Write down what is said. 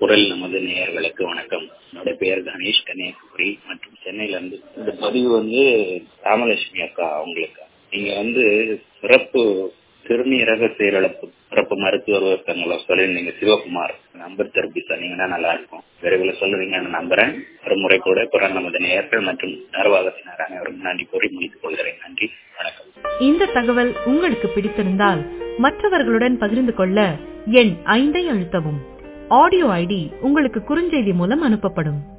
குரல் நமது நேயர்களுக்கு வணக்கம் என்னுடைய பெயர் கணேஷ் கன்னியாகுமரி மற்றும் சென்னையில இருந்து இந்த பதிவு வந்து ராமலட்சுமி அக்கா அவங்களுக்கு நீங்க வந்து சிறப்பு சிறுநீரக செயலிழப்பு சிறப்பு மருத்துவர் ஒருத்தவங்கள சொல்லியிருந்தீங்க சிவகுமார் நம்பர் தெரப்பி சொன்னீங்கன்னா நல்லா இருக்கும் விரைவில் சொல்லுவீங்கன்னு நம்புறேன் ஒரு முறை கூட குரல் நமது நேயர்கள் மற்றும் நிர்வாகத்தினர் அனைவரும் நன்றி கூறி முடித்துக் கொள்கிறேன் நன்றி வணக்கம் இந்த தகவல் உங்களுக்கு பிடித்திருந்தால் மற்றவர்களுடன் பகிர்ந்து கொள்ள எண் ஐந்தை அழுத்தவும் ஆடியோ ஐடி உங்களுக்கு குறுஞ்செய்தி மூலம் அனுப்பப்படும்